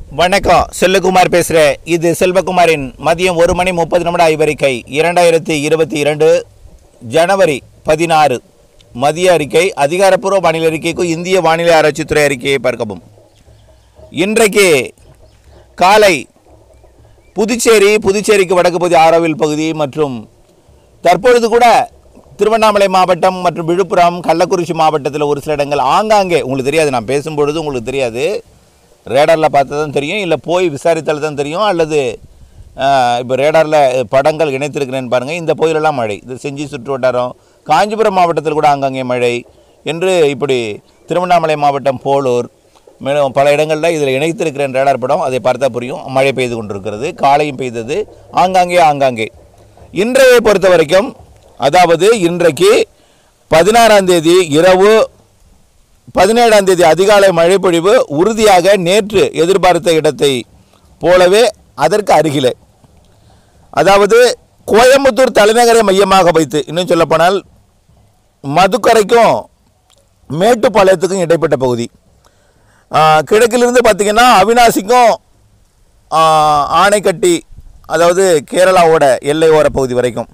வணக்கம் செல்வகுமார் பேசுகிறேன் இது செல்வகுமாரின் மதியம் ஒரு மணி முப்பது நிமிட ஆய்வறிக்கை இரண்டாயிரத்தி இருபத்தி இரண்டு ஜனவரி பதினாறு மதிய அறிக்கை அதிகாரப்பூர்வ வானிலை அறிக்கைக்கும் இந்திய வானிலை ஆராய்ச்சித்துறை அறிக்கையை பார்க்கவும் இன்றைக்கு காலை புதுச்சேரி புதுச்சேரிக்கு வடக்கு பகுதி ஆரோவில் பகுதி மற்றும் தற்பொழுது கூட திருவண்ணாமலை மாவட்டம் மற்றும் விழுப்புரம் கள்ளக்குறிச்சி மாவட்டத்தில் ஒரு சில இடங்கள் ஆங்காங்கே உங்களுக்கு தெரியாது நான் பேசும்பொழுது உங்களுக்கு தெரியாது ரேடாரில் பார்த்தா தான் தெரியும் இல்லை போய் விசாரித்தால் தான் தெரியும் அல்லது இப்போ ரேடாரில் படங்கள் இணைத்திருக்கிறேன்னு பாருங்கள் இந்த பகுதியிலலாம் மழை இது செஞ்சி சுற்று வட்டாரம் காஞ்சிபுரம் மாவட்டத்தில் கூட ஆங்காங்கே மழை என்று இப்படி திருவண்ணாமலை மாவட்டம் போலூர் மேலும் பல இடங்களில் இதில் இணைத்திருக்கிறேன் ரேடார் படம் அதை பார்த்தா புரியும் மழை பெய்து கொண்டிருக்கிறது காலையும் பெய்தது ஆங்காங்கே ஆங்காங்கே இன்றையை பொறுத்த வரைக்கும் அதாவது இன்றைக்கு பதினாறாம் தேதி இரவு பதினேழாம் தேதி அதிகாலை மழைப்பொழிவு உறுதியாக நேற்று எதிர்பார்த்த இடத்தை போலவே அதற்கு அருகிலே அதாவது கோயம்புத்தூர் தலைநகரை மையமாக வைத்து இன்னும் சொல்லப்போனால் மதுக்கரைக்கும் மேட்டுப்பாளையத்துக்கும் இடைப்பட்ட பகுதி ஆ, கிழக்கிலிருந்து பார்த்தீங்கன்னா அவினாசிக்கும் ஆ, ஆனைக்கட்டி அதாவது கேரளாவோட எல்லை ஓர பகுதி வரைக்கும்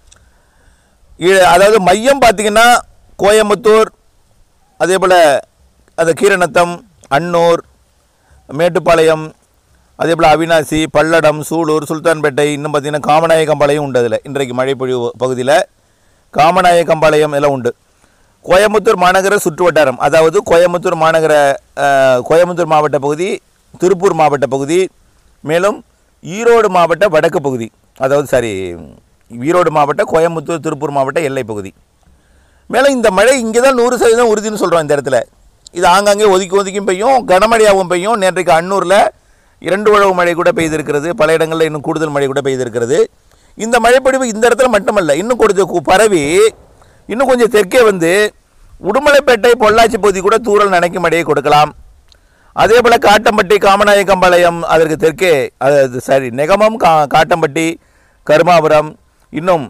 இ- அதாவது மையம் பார்த்தீங்கன்னா கோயம்புத்தூர் அதே போல் அந்த கீரநத்தம் அன்னூர் மேட்டுப்பாளையம் அதே போல் அவினாசி பல்லடம் சூலூர் சுல்தான்பேட்டை இன்னும் பார்த்தீங்கன்னா காமநாயக்கம்பாளையம் உண்டு அதில் இன்றைக்கு மழை பொழிவு பகுதியில் காமநாயக்கம்பாளையம் எல்லாம் உண்டு கோயம்புத்தூர் மாநகர சுற்று வட்டாரம் அதாவது கோயம்புத்தூர் மாநகர அஹ், கோயம்புத்தூர் மாவட்ட பகுதி திருப்பூர் மாவட்ட பகுதி மேலும் ஈரோடு மாவட்ட வடக்கு பகுதி அதாவது சாரி ஈரோடு மாவட்ட கோயம்புத்தூர் திருப்பூர் மாவட்ட எல்லை பகுதி மேலும் இந்த மழை இங்கே தான் நூறு சதவீதம் உறுதின்னு சொல்கிறோம் இந்த இடத்துல இது ஆங்காங்கே ஒதுக்கி ஒதுக்கியும் பெய்யும் கனமழையாகவும் பெய்யும் நேற்றைக்கு அன்னூரில் இரண்டு உழவு மழை கூட பெய்திருக்கிறது பல இடங்களில் இன்னும் கூடுதல் மழை கூட பெய்திருக்கிறது இந்த மழைப்பொழிவு இந்த இடத்துல மட்டுமல்ல இன்னும் கொஞ்சம் கு- பரவி இன்னும் கொஞ்சம் தெற்கே வந்து உடுமலைப்பேட்டை பொள்ளாச்சி பகுதி கூட தூறல் நனைக்கும் மழையை கொடுக்கலாம் அதே போல் காட்டம்பட்டி காமநாயக்கம்பாளையம் அதற்கு தெற்கே அது சாரி நெகமம் கா காட்டம்பட்டி கருமாபுரம் இன்னும்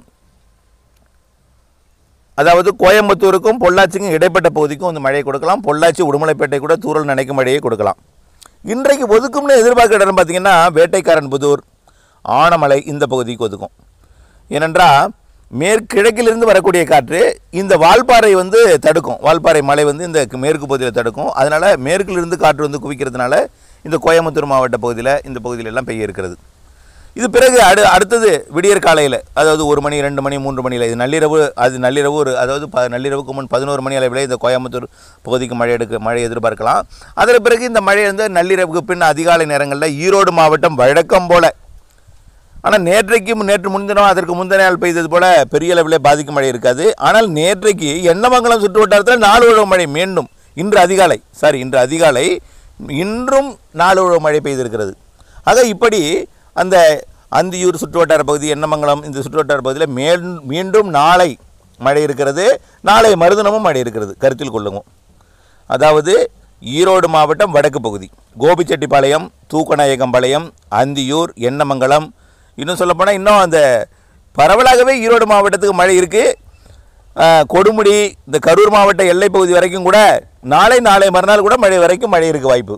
அதாவது கோயம்புத்தூருக்கும் பொள்ளாச்சிக்கும் இடைப்பட்ட பகுதிக்கும் வந்து மழையை கொடுக்கலாம் பொள்ளாச்சி உடுமலைப்பேட்டை கூட தூறல் நினைக்கும் மழையை கொடுக்கலாம் இன்றைக்கு ஒதுக்கும்னு எதிர்பார்க்கிற இடம் பார்த்தீங்கன்னா வேட்டைக்காரன் புதூர் ஆனமலை இந்த பகுதிக்கு ஒதுக்கும் ஏனென்றால் மேற்கிழக்கிலிருந்து வரக்கூடிய காற்று இந்த வால்பாறை வந்து தடுக்கும் வால்பாறை மலை வந்து இந்த மேற்கு பகுதியில் தடுக்கும் அதனால் மேற்கிலிருந்து காற்று வந்து குவிக்கிறதுனால இந்த கோயம்புத்தூர் மாவட்ட பகுதியில் இந்த பகுதியில எல்லாம் பெய்ய இருக்கிறது இது பிறகு அடு அடுத்தது விடியற் காலையில் அதாவது ஒரு மணி ரெண்டு மணி மூன்று மணியில் இது நள்ளிரவு அது நள்ளிரவு ஒரு அதாவது ப நள்ளிரவுக்கு முன் பதினோரு மணி அளவில் இந்த கோயம்புத்தூர் பகுதிக்கு மழை எடுக்க மழை எதிர்பார்க்கலாம் அதற்கு பிறகு இந்த மழை வந்து நள்ளிரவுக்கு பின் அதிகாலை நேரங்களில் ஈரோடு மாவட்டம் வழக்கம் போல ஆனால் நேற்றைக்கு நேற்று முன்தினம் அதற்கு முந்தின நாள் பெய்தது போல பெரிய அளவில் பாதிக்கும் மழை இருக்காது ஆனால் நேற்றைக்கு எண்ணமங்கலம் சுற்று வட்டாரத்தில் நாலு உழவு மழை மீண்டும் இன்று அதிகாலை சாரி இன்று அதிகாலை இன்றும் நாலு உழவு மழை பெய்திருக்கிறது ஆக இப்படி அந்த அந்தியூர் சுற்றுவட்டார பகுதி எண்ணமங்கலம் இந்த சுற்றுவட்டார பகுதியில் மேல் மீண்டும் நாளை மழை இருக்கிறது நாளை மறுதினமும் மழை இருக்கிறது கருத்தில் கொள்ளுங்க அதாவது ஈரோடு மாவட்டம் வடக்கு பகுதி கோபிச்செட்டிப்பாளையம் தூக்கநாயக்கம்பாளையம் அந்தியூர் எண்ணமங்கலம் இன்னும் சொல்லப்போனால் இன்னும் அந்த பரவலாகவே ஈரோடு மாவட்டத்துக்கு மழை இருக்குது கொடுமுடி இந்த கரூர் மாவட்ட எல்லைப் பகுதி வரைக்கும் கூட நாளை நாளை மறுநாள் கூட மழை வரைக்கும் மழை இருக்க வாய்ப்பு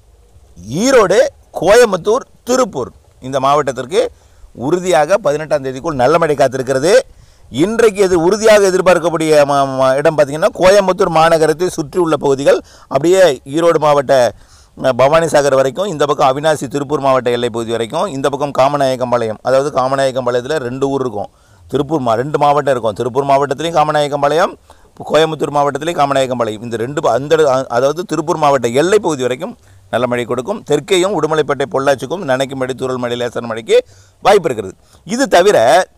ஈரோடு கோயம்புத்தூர் திருப்பூர் இந்த மாவட்டத்திற்கு உறுதியாக பதினெட்டாம் தேதிக்குள் நல்ல மழை காத்திருக்கிறது இன்றைக்கு இது உறுதியாக எதிர்பார்க்கக்கூடிய ம- ம- இடம் பார்த்திங்கன்னா கோயம்புத்தூர் மாநகரத்தை சுற்றியுள்ள பகுதிகள் அப்படியே ஈரோடு மாவட்ட அஹ், பவானிசாகர் வரைக்கும் இந்த பக்கம் அவினாசி திருப்பூர் மாவட்ட எல்லை பகுதி வரைக்கும் இந்த பக்கம் காமநாயக்கம்பாளையம் அதாவது காமநாயக்கம்பாளையத்தில் ரெண்டு ஊர் இருக்கும் திருப்பூர் மா ரெண்டு மாவட்டம் இருக்கும் திருப்பூர் மாவட்டத்திலையும் காமநாயக்கம்பாளையம் கோயம்புத்தூர் மாவட்டத்திலையும் காமநாயக்கம்பாளையம் இந்த ரெண்டு ப- அந்த இட- அதாவது திருப்பூர் மாவட்ட எல்லை பகுதி வரைக்கும் நல்ல மழை கொடுக்கும் தெற்கேயும் உடுமலைப்பேட்டை பொள்ளாச்சிக்கும் நனைக்கும் மழை தூரல் மழை லேசர் மழைக்கு வாய்ப்பு இருக்கிறது இது தவிர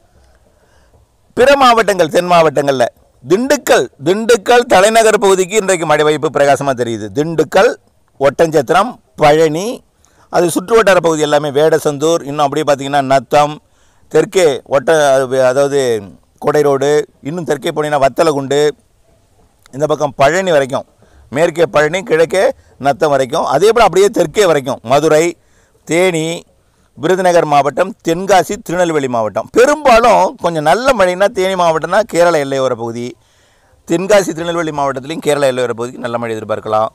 பிற மாவட்டங்கள் தென் மாவட்டங்களில் திண்டுக்கல் திண்டுக்கல் தலைநகர் பகுதிக்கு இன்றைக்கு மழை வாய்ப்பு பிரகாசமாக தெரியுது திண்டுக்கல் ஒட்டஞ்சத்திரம் பழனி அது சுற்று வட்டார பகுதி எல்லாமே வேடசந்தூர் இன்னும் அப்படியே பார்த்தீங்கன்னா நத்தம் தெற்கே ஒட்ட அதாவது கொடை ரோடு இன்னும் தெற்கே போனீங்கன்னா வத்தலகுண்டு இந்த பக்கம் பழனி வரைக்கும் மேற்கே பழனி கிழக்கே நத்தம் வரைக்கும் அதே போல் அப்படியே தெற்கே வரைக்கும் மதுரை தேனி விருதுநகர் மாவட்டம் தென்காசி திருநெல்வேலி மாவட்டம் பெரும்பாலும் கொஞ்சம் நல்ல மழைன்னா தேனி மாவட்டம்னா கேரள எல்லையோர பகுதி தென்காசி திருநெல்வேலி மாவட்டத்திலையும் கேரள எல்லையோர பகுதிக்கு நல்ல மழை எதிர்பார்க்கலாம்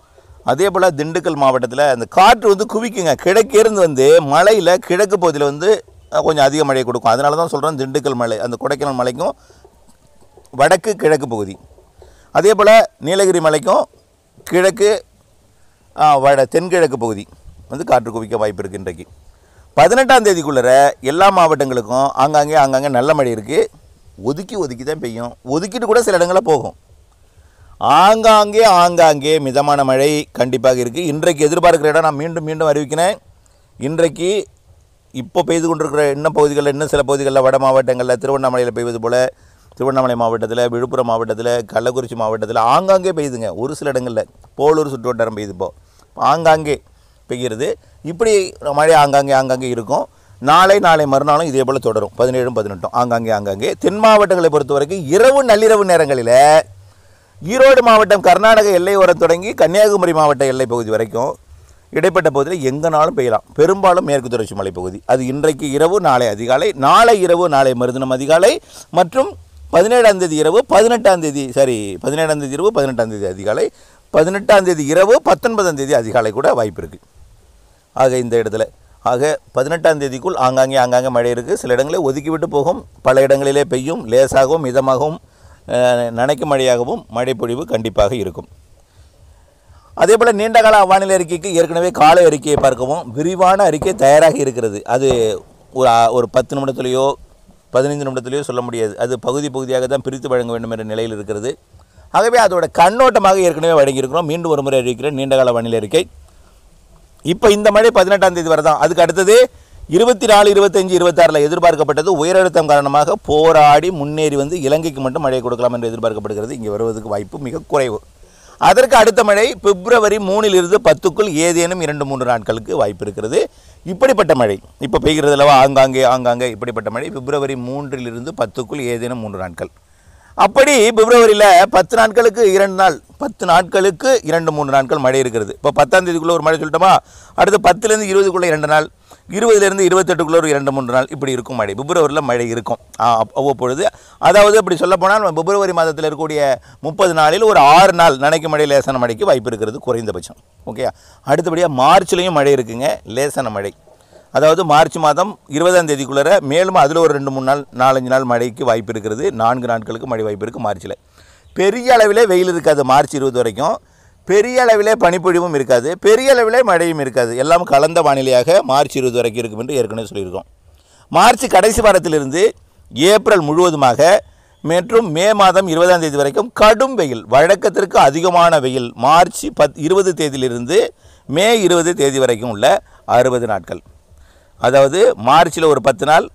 அதே போல் திண்டுக்கல் மாவட்டத்தில் அந்த காற்று வந்து குவிக்குங்க கிழக்கேருந்து வந்து மலையில் கிழக்கு பகுதியில் வந்து அஹ், கொஞ்சம் அதிக மழையை கொடுக்கும் அதனால தான் சொல்கிறேன் திண்டுக்கல் மலை அந்த கொடைக்கானல் மலைக்கும் வடக்கு கிழக்கு பகுதி அதே போல் நீலகிரி மலைக்கும் கிழக்கு ஆ, வட தென்கிழக்கு பகுதி வந்து காற்று குவிக்க வாய்ப்பு இருக்குது இன்றைக்கு பதினெட்டாம் தேதிக்குள்ளே எல்லா மாவட்டங்களுக்கும் ஆங்காங்கே ஆங்காங்கே நல்ல மழை இருக்குது ஒதுக்கி ஒதுக்கி தான் பெய்யும் ஒதுக்கிட்டு கூட சில இடங்களில் போகும் ஆங்காங்கே ஆங்காங்கே மிதமான மழை கண்டிப்பாக இருக்குது இன்றைக்கு எதிர்பார்க்கிற இடம் நான் மீண்டும் மீண்டும் அறிவிக்கிறேன் இன்றைக்கு இப்போ பெய்து கொண்டிருக்கிற இன்னும் பகுதிகளில் இன்னும் சில பகுதிகளில் வட மாவட்டங்களில் திருவண்ணாமலையில் பெய்வது போல் திருவண்ணாமலை மாவட்டத்தில் விழுப்புரம் மாவட்டத்தில் கள்ளக்குறிச்சி மாவட்டத்தில் ஆங்காங்கே பெய்யுதுங்க ஒரு சில இடங்களில் போலூர் சுற்றுவட்டாரம் பெய்யுது இப்போ ஆங்காங்கே பெய்கிறது இப்படி மழை ஆங்காங்கே ஆங்காங்கே இருக்கும் நாளை நாளை மறுநாளும் இதே போல் தொடரும் பதினேழும் பதினெட்டும் ஆங்காங்கே ஆங்காங்கே தென் மாவட்டங்களை பொறுத்த வரைக்கும் இரவு நள்ளிரவு நேரங்களில் ஈரோடு மாவட்டம் கர்நாடக எல்லையோரம் தொடங்கி கன்னியாகுமரி மாவட்ட எல்லை பகுதி வரைக்கும் இடைப்பட்ட பகுதியில் எங்கேனாலும் பெய்யலாம் பெரும்பாலும் மேற்கு தொடர்ச்சி மலைப்பகுதி அது இன்றைக்கு இரவு நாளை அதிகாலை நாளை இரவு நாளை மறுதினம் அதிகாலை மற்றும் பதினேழாம் தேதி இரவு பதினெட்டாம் தேதி சாரி பதினேழாம் தேதி இரவு பதினெட்டாம் தேதி அதிகாலை பதினெட்டாம் தேதி இரவு பத்தொன்பதாம் தேதி அதிகாலை கூட வாய்ப்பு இருக்குது ஆக இந்த இடத்துல ஆக பதினெட்டாம் தேதிக்குள் ஆங்காங்கே ஆங்காங்கே மழை இருக்குது சில இடங்களில் ஒதுக்கிவிட்டு போகும் பல இடங்களிலே பெய்யும் லேசாகவும் மிதமாகவும் அஹ், நனைக்கும் மழையாகவும் மழைப்பொழிவு கண்டிப்பாக இருக்கும் அதே போல் நீண்டகால வானிலை அறிக்கைக்கு ஏற்கனவே காலை அறிக்கையை பார்க்கவும் விரிவான அறிக்கை தயாராக இருக்கிறது அது ஒரு ஆ- ஒரு பத்து நிமிடத்துலேயோ பதினைந்து நிமிடத்துலேயோ சொல்ல முடியாது அது பகுதி பகுதியாக தான் பிரித்து வழங்க வேண்டும் என்ற நிலையில் இருக்கிறது ஆகவே அதோட கண்ணோட்டமாக ஏற்கனவே வழங்கியிருக்கிறோம் மீண்டும் ஒரு முறை அறிவிக்கிறேன் நீண்டகால வானிலை அறிக்கை இப்போ இந்த மழை பதினெட்டாம் தேதி வரதான் அதுக்கு அடுத்தது இருபத்தி நாலு இருபத்தஞ்சு இருபத்தாறில் எதிர்பார்க்கப்பட்டது உயரழுத்தம் காரணமாக போராடி முன்னேறி வந்து இலங்கைக்கு மட்டும் மழை கொடுக்கலாம் என்று எதிர்பார்க்கப்படுகிறது இங்கே வருவதற்கு வாய்ப்பு மிக குறைவு அதற்கு அடுத்த மழை பிப்ரவரி மூணிலிருந்து பத்துக்குள் ஏதேனும் இரண்டு மூன்று நாட்களுக்கு வாய்ப்பு இருக்கிறது இப்படிப்பட்ட மழை இப்போ பெய்கிறது அல்லவா ஆங்காங்கே ஆங்காங்கே இப்படிப்பட்ட மழை பிப்ரவரி மூன்றிலிருந்து பத்துக்குள் ஏதேனும் மூன்று நாட்கள் அப்படி பிப்ரவரியில் பத்து நாட்களுக்கு இரண்டு நாள் பத்து நாட்களுக்கு இரண்டு மூன்று நாட்கள் மழை இருக்கிறது இப்போ பத்தாம் தேதிக்குள்ளே ஒரு மழை சொல்லிட்டோமா அடுத்து பத்துலேருந்து இருபதுக்குள்ளே இரண்டு நாள் இருபதுலேருந்து இருபத்தெட்டுக்குள்ளே ஒரு இரண்டு மூன்று நாள் இப்படி இருக்கும் மழை பிப்ரவரியில் மழை இருக்கும் ஆ, அப்- அவ்வப்பொழுது அதாவது அப்படி சொல்ல போனால் பிப்ரவரி மாதத்தில் இருக்கக்கூடிய முப்பது நாளில் ஒரு ஆறு நாள் நனைக்கு மழை லேசான மழைக்கு வாய்ப்பு இருக்கிறது குறைந்தபட்சம் ஓகே அடுத்தபடியாக மார்ச்லேயும் மழை இருக்குங்க லேசான மழை அதாவது மார்ச் மாதம் இருபதாம் தேதிக்குள்ளே மேலும் அதில் ஒரு ரெண்டு மூணு நாள் நாலஞ்சு நாள் மழைக்கு வாய்ப்பு இருக்கிறது நான்கு நாட்களுக்கு மழை வாய்ப்பு இருக்குது மார்ச்சில் பெரிய அளவிலே வெயில் இருக்காது மார்ச் இருபது வரைக்கும் பெரிய அளவிலே பனிப்பொழிவும் இருக்காது பெரிய அளவிலே மழையும் இருக்காது எல்லாம் கலந்த வானிலையாக மார்ச் இருபது வரைக்கும் இருக்கும் என்று ஏற்கனவே சொல்லியிருக்கோம் மார்ச் கடைசி வாரத்திலிருந்து ஏப்ரல் முழுவதுமாக மற்றும் மே மாதம் இருபதாம் தேதி வரைக்கும் கடும் வெயில் வழக்கத்திற்கு அதிகமான வெயில் மார்ச் பத் இருபது தேதியிலிருந்து மே இருபது தேதி வரைக்கும் உள்ள அறுபது நாட்கள் அதாவது மார்ச்சில் ஒரு பத்து நாள்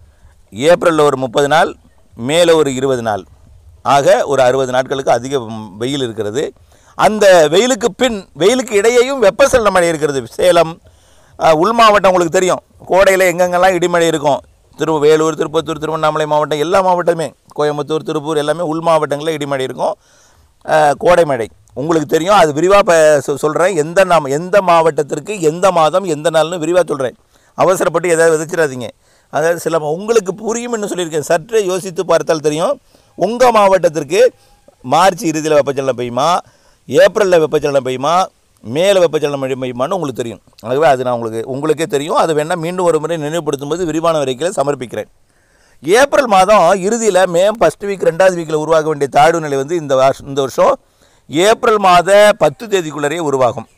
ஏப்ரலில் ஒரு முப்பது நாள் மேல ஒரு இருபது நாள் ஆக ஒரு அறுபது நாட்களுக்கு அதிக ம், வெயில் இருக்கிறது அந்த வெயிலுக்கு பின் வெயிலுக்கு இடையேயும் வெப்பசலன மழை இருக்கிறது சேலம் அஹ், உள் மாவட்டம் உங்களுக்கு தெரியும் கோடையில் எங்கெங்கெல்லாம் இடிமழை இருக்கும் திரு வேலூர் திருப்பத்தூர் திருவண்ணாமலை மாவட்டம் எல்லா மாவட்டமே கோயம்புத்தூர் திருப்பூர் எல்லாமே உள் மாவட்டங்களில் இடிமழை இருக்கும் அஹ், கோடை மழை உங்களுக்கு தெரியும் அது விரிவாக இப்போ சொல்கிறேன் எந்த நாம் எந்த மாவட்டத்திற்கு எந்த மாதம் எந்த நாள்னு விரிவாக சொல்கிறேன் அவசரப்பட்டு எதாவது விதைச்சிடாதீங்க அதாவது சில உங்களுக்கு புரியும்னு சொல்லியிருக்கேன் சற்றே யோசித்து பார்த்தால் தெரியும் உங்கள் மாவட்டத்திற்கு மார்ச் இறுதியில் வெப்பச்சலனம் பெய்யுமா ஏப்ரலில் வெப்பச்சலனம் பெய்யுமா மேலே வெப்பச்சலனம் மழை பெய்யுமான்னு உங்களுக்கு தெரியும் ஆகவே அது நான் உங்களுக்கு உங்களுக்கே தெரியும் அது வேணால் மீண்டும் ஒரு முறை நினைவுபடுத்தும் போது விரிவான வரைக்கும் சமர்ப்பிக்கிறேன் ஏப்ரல் மாதம் இறுதியில் மே ஃபஸ்ட் வீக் ரெண்டாவது வீக்கில் உருவாக வேண்டிய தாழ்வு நிலை வந்து இந்த வருஷம் இந்த வருஷம் ஏப்ரல் மாத பத்து தேதிக்குள்ளரே உருவாகும்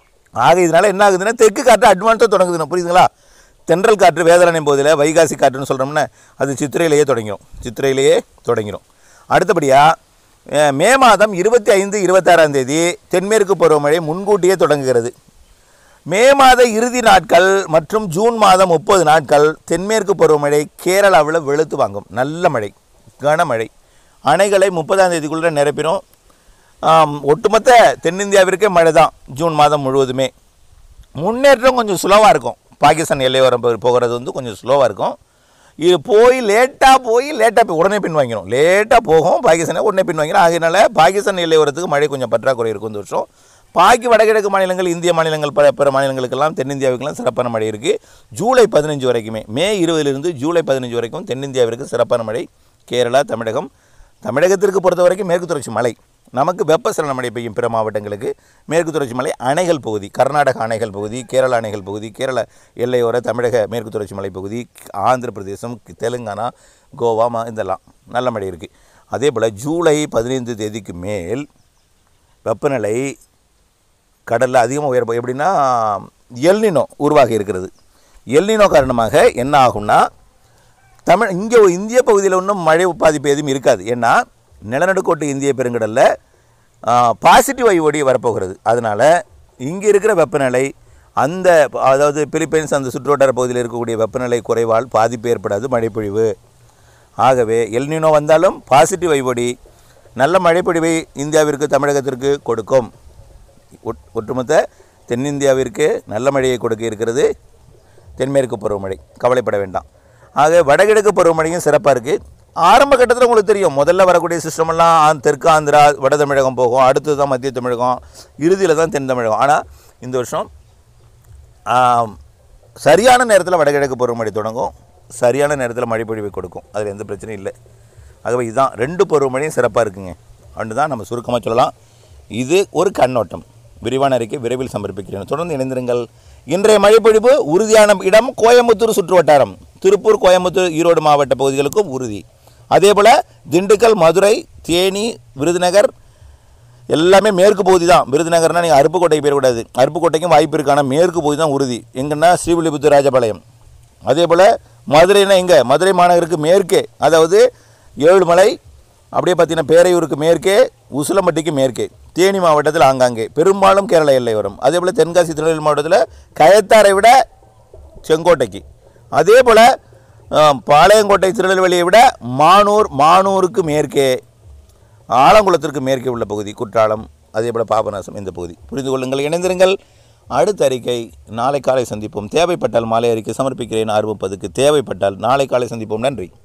ஆக இதனால் என்ன ஆகுதுன்னா தெற்கு காற்று அட்வான்ஸாக தொடங்குதுன்னு புரியுதுங்களா தென்றல் காற்று வேதரணையும் போதில் வைகாசி காற்றுன்னு சொல்கிறோம்னா அது சித்திரையிலேயே தொடங்கிடும் சித்திரையிலேயே தொடங்கிடும் அடுத்தபடியாக மே மாதம் இருபத்தி ஐந்து இருபத்தாறாம் தேதி தென்மேற்கு பருவமழை முன்கூட்டியே தொடங்குகிறது மே மாத இறுதி நாட்கள் மற்றும் ஜூன் மாதம் முப்பது நாட்கள் தென்மேற்கு பருவமழை கேரளாவில் வெளுத்து வாங்கும் நல்ல மழை கனமழை அணைகளை முப்பதாம் தேதிக்குள்ளே நிரப்பிடும் ஆம், ஒட்டுமொத்த தென்னிந்தியாவிற்கே மழை தான் ஜூன் மாதம் முழுவதுமே முன்னேற்றம் கொஞ்சம் ஸ்லோவாக இருக்கும் பாகிஸ்தான் எல்லையோரம் போ- போகிறது வந்து கொஞ்சம் ஸ்லோவாக இருக்கும் இது போய் லேட்டாக போய் லேட்டாக போய் உடனே பின் வாங்கிடும் லேட்டாக போகும் பாகிஸ்தானை உடனே பின் வாங்கிடும் ஆகையினால பாகிஸ்தான் எல்லையோரத்துக்கு மழை கொஞ்சம் பற்றாக்குறை இருக்கும் இந்த வருஷம் பாக்கி வடகிழக்கு மாநிலங்கள் இந்திய மாநிலங்கள் பிற பிற மாநிலங்களுக்கெல்லாம் தென்னிந்தியாவுக்கெல்லாம் சிறப்பான மழை இருக்குது ஜூலை பதினஞ்சு வரைக்குமே மே இருபதிலிருந்து ஜூலை பதினஞ்சு வரைக்கும் தென்னிந்தியாவிற்கு சிறப்பான மழை கேரளா தமிழகம் தமிழகத்திற்கு பொறுத்த வரைக்கும் மேற்கு தொடர்ச்சி மலை நமக்கு வெப்பசலன மழை பெய்யும் பிற மாவட்டங்களுக்கு மேற்கு தொடர்ச்சி மலை அணைகள் பகுதி கர்நாடக அணைகள் பகுதி கேரள அணைகள் பகுதி கேரள எல்லையோர தமிழக மேற்கு தொடர்ச்சி மலை பகுதி ஆந்திர பிரதேசம் தெலுங்கானா கோவா ம- இதெல்லாம் நல்ல மழை இருக்குது அதே போல் ஜூலை பதினைந்து தேதிக்கு மேல் வெப்பநிலை கடலில் அதிகமாக உயர போ- எப்படின்னா எல்னினோ உருவாகி இருக்கிறது எல்னினோ காரணமாக என்ன ஆகும்னா தமிழ் இங்கே இந்திய பகுதியில் ஒன்றும் மழை பாதிப்பு எதுவும் இருக்காது ஏன்னா நிலநடுக்கோட்டு இந்திய பெருங்கடலில் பாசிட்டிவ் ஐஓடி வரப்போகிறது அதனால் இங்கே இருக்கிற வெப்பநிலை அந்த அதாவது பிலிப்பைன்ஸ் அந்த சுற்றுவட்டார பகுதியில் இருக்கக்கூடிய வெப்பநிலை குறைவால் பாதிப்பு ஏற்படாது மழைப்பொழிவு ஆகவே எல்னினோ வந்தாலும் பாசிட்டிவ் ஐஓடி நல்ல மழைப்பொழிவை இந்தியாவிற்கு தமிழகத்திற்கு கொடுக்கும் ஒட்- ஒட்டுமொத்த தென்னிந்தியாவிற்கு நல்ல மழையை கொடுக்க இருக்கிறது தென்மேற்கு பருவமழை கவலைப்பட வேண்டாம் ஆக வடகிழக்கு பருவமழையும் சிறப்பாக இருக்குது ஆரம்ப கட்டத்தில் உங்களுக்கு தெரியும் முதல்ல வரக்கூடிய சிஸ்டம் எல்லாம் ஆ- தெற்கு ஆந்திரா வட தமிழகம் போகும் அடுத்தது தான் மத்திய தமிழகம் இறுதியில் தான் தென் தமிழகம் ஆனால் இந்த வருஷம் ஆம், சரியான நேரத்தில் வடகிழக்கு பருவமழை தொடங்கும் சரியான நேரத்தில் மழைப்பொழிவை கொடுக்கும் அதில் எந்த பிரச்சனையும் இல்லை ஆகவே இதுதான் ரெண்டு பருவமழையும் சிறப்பாக இருக்குங்க அன்று தான் நம்ம சுருக்கமாக சொல்லலாம் இது ஒரு கண்ணோட்டம் விரிவான அறிக்கை விரைவில் சமர்ப்பிக்கிறேன் தொடர்ந்து இணைந்திருங்கள் இன்றைய மழைப்பொழிவு உறுதியான இடம் கோயம்புத்தூர் சுற்றுவட்டாரம் திருப்பூர் கோயம்புத்தூர் ஈரோடு மாவட்ட பகுதிகளுக்கும் உறுதி அதேபோல் திண்டுக்கல் மதுரை தேனி விருதுநகர் எல்லாமே மேற்கு பகுதி தான் விருதுநகர்னா நீங்கள் அருப்புக்கோட்டை போயிடக்கூடாது அருப்புக்கோட்டைக்கும் வாய்ப்பு இருக்கு ஆனால் மேற்கு பகுதி தான் உறுதி எங்கன்னா ஸ்ரீவில்லிபுத்தூர் ராஜபாளையம் அதே போல் மதுரைனா எங்கே மதுரை மாநகருக்கு மேற்கே அதாவது ஏழுமலை அப்படியே பார்த்தீங்கன்னா பேரையூருக்கு மேற்கே உசிலம்பட்டிக்கு மேற்கே தேனி மாவட்டத்தில் ஆங்காங்கே பெரும்பாலும் கேரள எல்லை வரும் அதே போல் தென்காசி திருநெல்வேலி மாவட்டத்தில் கயத்தாரை விட செங்கோட்டைக்கு அதே போல் பாளையங்கோட்டை திருநெல்வேலியை விட மானூர் மானூருக்கு மேற்கே ஆலங்குளத்திற்கு மேற்கே உள்ள பகுதி குற்றாலம் அதே போல் பாபநாசம் இந்த பகுதி புரிந்து கொள்ளுங்கள் இணைந்திருங்கள் அடுத்த அறிக்கை நாளை காலை சந்திப்போம் தேவைப்பட்டால் மாலை அறிக்கை சமர்ப்பிக்கிறேன் ஆர்வம் பதுக்கு தேவைப்பட்டால் நாளை காலை சந்திப்போம் நன்றி